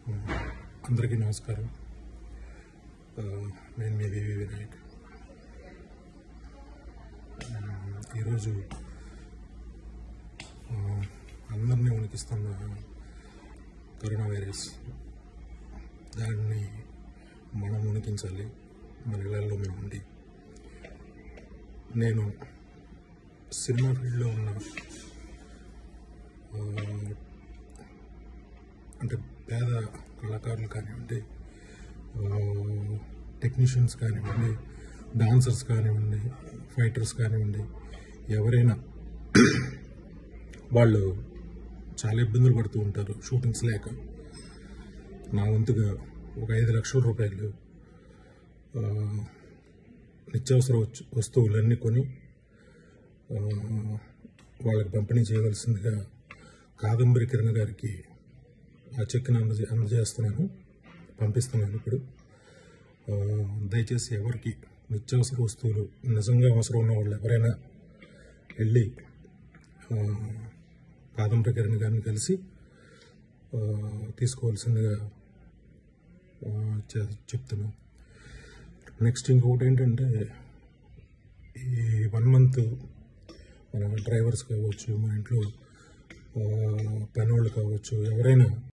అందరికీ నమస్కారం ఆ, నేను మీ వివి వినాయక్ ఆ, ఈరోజు ఆ, అందరినీ ఉనికిస్తున్న కరోనా వైరస్ దాన్ని మనం ఉనికించాలి మన ఇళ్లలో మేము ఉండి నేను సినిమా ఫీల్డ్లో ఉన్న ఆ, అంటే పేద కళాకారులు కానివ్వండి టెక్నీషియన్స్ కానివ్వండి డాన్సర్స్ కానివ్వండి ఫైటర్స్ కానివ్వండి ఎవరైనా వాళ్ళు చాలా ఇబ్బందులు పడుతూ ఉంటారు షూటింగ్స్ లేక నా వంతుగా ఒక ఐదు లక్షల రూపాయలు ఆ, నిత్యావసర వస్తు- వస్తువులన్నీ కొని ఆ, వాళ్ళకి పంపిణీ చేయవలసిందిగా కాదంబరి కిరణ్ గారికి ఆ చెక్ని అందజే అందజేస్తున్నాను పంపిస్తున్నాను ఇప్పుడు ఆ, దయచేసి ఎవరికి నిత్యావసర వస్తువులు నిజంగా అవసరం ఉన్న వాళ్ళు ఎవరైనా వెళ్ళి ఆ, కాదంబరి కిరణ్ గారిని కలిసి ఆ, తీసుకోవాల్సిందిగా ఆ, చె- చెప్తున్నాం నెక్స్ట్ ఇంకొకటి ఏంటంటే ఈ వన్ మంత్ మన డ్రైవర్స్ కావచ్చు మన ఇంట్లో ఆ, పని వాళ్ళు కావచ్చు ఎవరైనా